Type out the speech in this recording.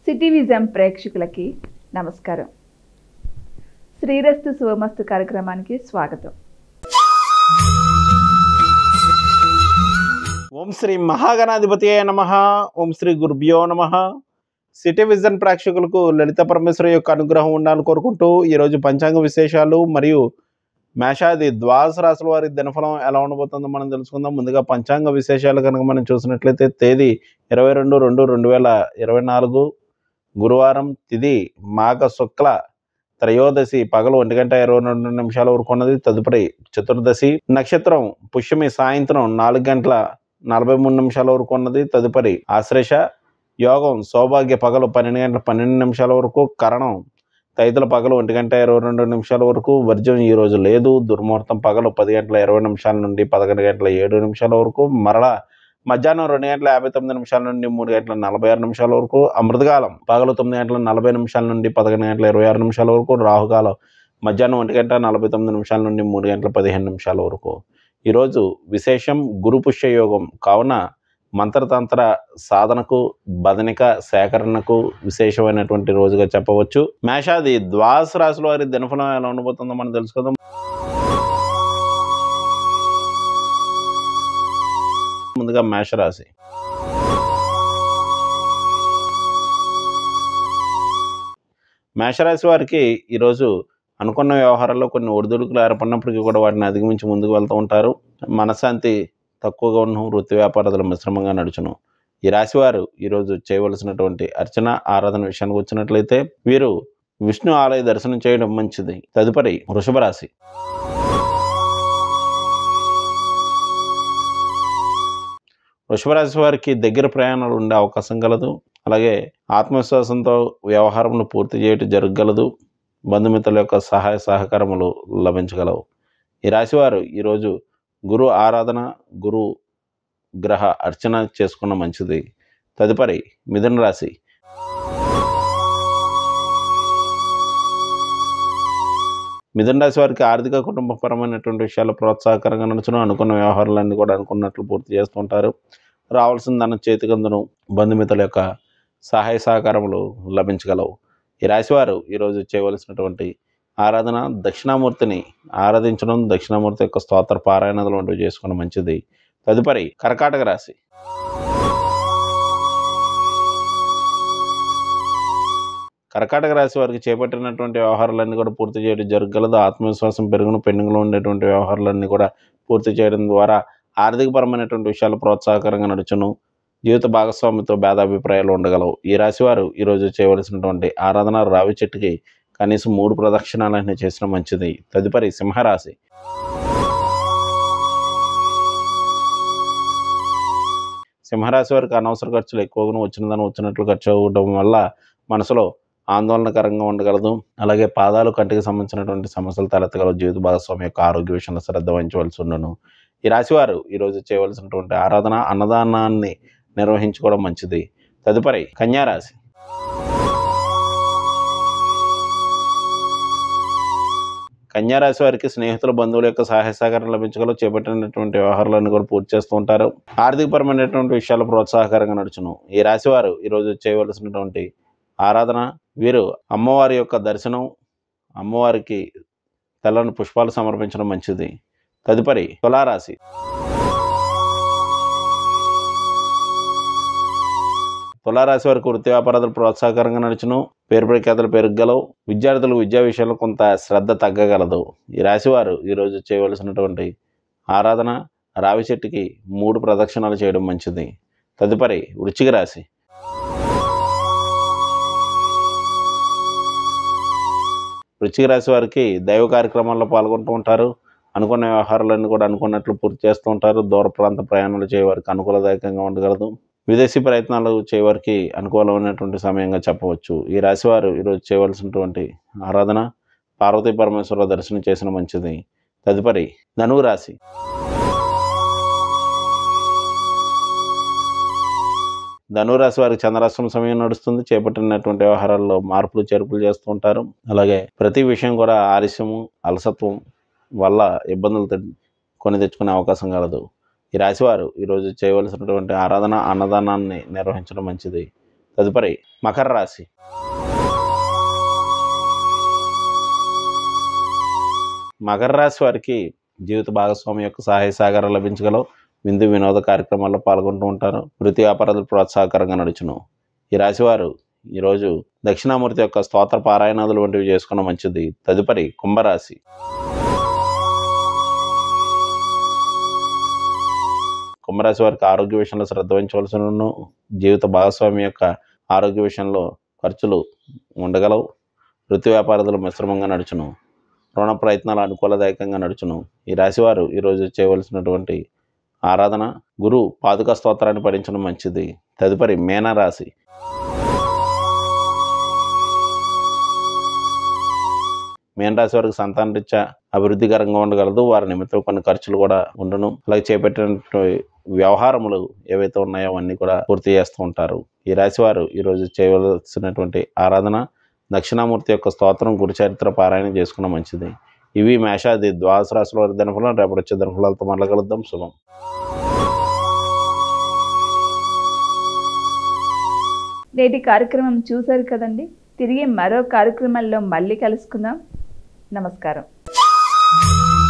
city vision ప్రేక్షకులకి నమస్కారం శ్రీరస్తు శుభమస్తు కార్యక్రమానికి స్వాగతం ఓం శ్రీ మహాగణాధిపతి నమ ఓం శ్రీ గురుభ్యో నమ సిటీ విజన్ ప్రేక్షకులకు లలిత పరమేశ్వర యొక్క అనుగ్రహం ఉండాలని కోరుకుంటూ ఈరోజు పంచాంగ విశేషాలు మరియు మేషాది ద్వాదశ రాశుల వారి దినఫలం ఎలా ఉండబోతుందో మనం తెలుసుకుందాం ముందుగా పంచాంగ విశేషాలు కనుక మనం చూసినట్లయితే తేదీ ఇరవై రెండు రెండు రెండు వేల ఇరవై నాలుగు గురువారం తిది మాఘ శుక్ల త్రయోదశి పగలు ఒంటి గంట ఇరవై రెండు నిమిషాల వరకు ఉన్నది తదుపరి చతుర్దశి నక్షత్రం పుష్యమి సాయంత్రం నాలుగు గంటల నలభై మూడు నిమిషాల వరకు ఉన్నది తదుపరి ఆశ్లేష యోగం సౌభాగ్య పగలు పన్నెండు గంటల పన్నెండు నిమిషాల వరకు కరణం తైతుల పగలు ఒంటి గంట ఇరవై రెండు నిమిషాల వరకు వర్జం ఈ రోజు లేదు దుర్ముహూర్తం పగలు పది గంటల ఇరవై నిమిషాల నుండి పదకొండు గంటల ఏడు నిమిషాల వరకు మరలా మధ్యాహ్నం రెండు గంటల యాభై తొమ్మిది నిమిషాల నుండి మూడు గంటల నలభై ఆరు నిమిషాల వరకు అమృతకాలం పగలు తొమ్మిది గంటల నలభై నిమిషాల నుండి పదకొండు గంటల ఇరవై ఆరు నిమిషాల వరకు రాహుకాలం మధ్యాహ్నం ఒంటి గంట నలభై తొమ్మిది నిమిషాల నుండి మూడు గంటల పదిహేను నిమిషాల వరకు ఈరోజు విశేషం గురు పుష్య యోగం కావున మంత్రతంత్ర సాధనకు బదనిక సేకరణకు విశేషమైనటువంటి రోజుగా చెప్పవచ్చు మేషాది ద్వాదశ రాశుల వారి దినఫలం ఎలా ఉండబోతుందో మనం తెలుసుకుందాం ముందుగా మేషరాశి మేషరాశి వారికి ఈరోజు అనుకున్న వ్యవహారాల్లో కొన్ని ఒడిదుడుకులు ఏర్పడినప్పటికీ కూడా వాటిని అధిగమించి ముందుకు వెళ్తూ ఉంటారు మనశ్శాంతి తక్కువగా ఉన్న వృత్తి వ్యాపారాలు మిశ్రమంగా నడుచును ఈ రాశివారు ఈరోజు చేయవలసినటువంటి అర్చన ఆరాధన విషయానికి వచ్చినట్లయితే వీరు విష్ణు ఆలయ దర్శనం చేయడం మంచిది తదుపరి వృషభ రాశి వృషభ రాశి వారికి దగ్గర ప్రయాణాలు ఉండే అవకాశం కలదు అలాగే ఆత్మవిశ్వాసంతో వ్యవహారములు పూర్తి చేయటం జరగగలదు బంధుమిత్రుల యొక్క సహాయ సహకారములు లభించగలవు ఈ రాశివారు ఈరోజు గురు ఆరాధన గురు గ్రహ అర్చన చేసుకున్న మంచిది తదుపరి మిథున రాశి మిథున రాశి వారికి ఆర్థిక కుటుంబపరమైనటువంటి విషయాలు ప్రోత్సాహకరంగా నడుచును అనుకున్న వ్యవహారాలన్నీ కూడా అనుకున్నట్లు పూర్తి చేస్తుంటారు రావాల్సిన ధన చేతికందును బంధుమిత్రుల యొక్క సహాయ సహకారములు లభించగలవు ఈ రాశివారు ఈరోజు చేయవలసినటువంటి ఆరాధన దక్షిణామూర్తిని ఆరాధించడం దక్షిణామూర్తి యొక్క స్తోత్ర పారాయణలు వంటివి చేసుకోవడం మంచిది తదుపరి కర్కాటక రాశి కర్కాటక రాశి వారికి చేపట్టినటువంటి వ్యవహారాలన్నీ కూడా పూర్తి చేయడం జరగగలదు ఆత్మవిశ్వాసం పెరుగును పెండింగ్లో ఉండేటువంటి వ్యవహారాలన్నీ కూడా పూర్తి చేయడం ద్వారా ఆర్థికపరమైనటువంటి విషయాలు ప్రోత్సాహకరంగా నడుచును జీవిత భాగస్వామితో భేదాభిప్రాయాలు ఉండగలవు ఈ రాశివారు ఈరోజు చేయవలసినటువంటి ఆరాధన రావి చెట్టుకి కనీసం మూడు ప్రదక్షిణాలన్నీ చేసిన మంచిది తదుపరి సింహరాశి సింహరాశి వారికి అనవసర ఖర్చులు ఎక్కువగా వచ్చినదని వచ్చినట్లు ఖర్చు అవ్వడం వల్ల మనసులో ఆందోళనకరంగా ఉండగలదు అలాగే పాదాలు కంటికి సంబంధించినటువంటి సమస్యలు తలెత్తగలవు జీవిత భాగస్వామి యొక్క ఆరోగ్య విషయంలో శ్రద్ధ వహించవలసి ఉండను ఈ రాశివారు ఈరోజు చేయవలసినటువంటి ఆరాధన అన్నదానాన్ని నిర్వహించుకోవడం మంచిది తదుపరి కన్యారాశి కన్యారాశి వారికి స్నేహితుల బంధువుల యొక్క సహాయ సహకారం లభించగలవు చేపట్టినటువంటి వ్యవహారాలను కూడా పూర్తి చేస్తూ ఉంటారు ఆర్థికపరమైనటువంటి విషయాలు ప్రోత్సాహకరంగా నడుచును ఈ రాశి వారు ఈరోజు చేయవలసినటువంటి ఆరాధన వీరు అమ్మవారి యొక్క దర్శనం అమ్మవారికి తెల్లని పుష్పాలు సమర్పించడం మంచిది తదుపరి తులారాశి తులారాశి వారికి వృత్తి వ్యాపారాలు ప్రోత్సాహకరంగా నడుచును పేరు ప్రఖ్యాతలు పెరగగలవు విద్యార్థులు విద్యా విషయంలో కొంత శ్రద్ధ తగ్గగలదు ఈ రాశివారు ఈరోజు చేయవలసినటువంటి ఆరాధన రావి చెట్టుకి మూడు ప్రదక్షిణాలు చేయడం మంచిది తదుపరి వృశ్చిక రాశి వృశ్చిక రాశి వారికి దైవ కార్యక్రమాల్లో పాల్గొంటూ ఉంటారు అనుకున్న వ్యవహారాలన్నీ కూడా అనుకున్నట్లు పూర్తి చేస్తూ ఉంటారు దూర ప్రాంత ప్రయాణాలు చేయవారికి అనుకూలదాయకంగా ఉండగలదు విదేశీ ప్రయత్నాలు చేయవారికి అనుకూలమైనటువంటి సమయంగా చెప్పవచ్చు ఈ రాశివారు ఈరోజు చేయవలసినటువంటి ఆరాధన పార్వతీ పరమేశ్వర దర్శనం చేసిన మంచిది తదుపరి ధనువు రాశి ధనురాశి వారికి చంద్రాశ్రమ సమయం నడుస్తుంది చేపట్టినటువంటి వ్యవహారాల్లో మార్పులు చేర్పులు చేస్తూ ఉంటారు అలాగే ప్రతి విషయం కూడా ఆలస్యము అలసత్వం వల్ల ఇబ్బందులు తె- కొని తెచ్చుకునే అవకాశం కలదు ఈ రాశివారు ఈరోజు చేయవలసినటువంటి ఆరాధన అన్నదానాన్ని నిర్వహించడం మంచిది తదుపరి మకర రాశి మకర రాశి వారికి జీవిత భాగస్వామి యొక్క సహాయ సహకారం లభించగలవు విందు వినోద కార్యక్రమాల్లో పాల్గొంటూ ఉంటారు వృత్తి వ్యాపారాలు ప్రోత్సాహకరంగా నడుచును ఈ రాశివారు ఈరోజు దక్షిణామూర్తి యొక్క స్తోత్ర పారాయణాదులు వంటివి చేసుకున్న మంచిది తదుపరి కుంభరాశి కుంభరాశి వారికి ఆరోగ్య విషయంలో శ్రద్ధ వహించవలసిన జీవిత భాగస్వామి యొక్క ఆరోగ్య విషయంలో ఖర్చులు ఉండగలవు వృత్తి వ్యాపారాలు మిశ్రమంగా నడుచును రుణ ప్రయత్నాలు అనుకూలదాయకంగా నడుచును ఈ రాశివారు ఈరోజు చేయవలసినటువంటి ఆరాధన గురు పాదుక స్తోత్రాన్ని పఠించడం మంచిది తదుపరి మేన రాశి మేన రాశి వారికి సంతానరీత్యా అభివృద్ధికరంగా ఉండగలదు వారి నిమిత్తం కొన్ని ఖర్చులు కూడా ఉండను అలాగే చేపట్టినటువంటి వ్యవహారములు ఏవైతే ఉన్నాయో అవన్నీ కూడా పూర్తి చేస్తూ ఉంటారు ఈ రాశి వారు ఈరోజు చేయవలసినటువంటి ఆరాధన దక్షిణామూర్తి యొక్క స్తోత్రం గురుచరిత్ర పారాయణ చేసుకున్న మంచిది ఇవి మేషాది ద్వాదశ రాశుల వారి దినఫలం రేపటి వచ్చే దినఫలాలతో మళ్ళీ కలుద్దాం శుభం నేటి కార్యక్రమం చూశారు కదండి తిరిగి మరో కార్యక్రమంలో మళ్ళీ కలుసుకుందాం నమస్కారం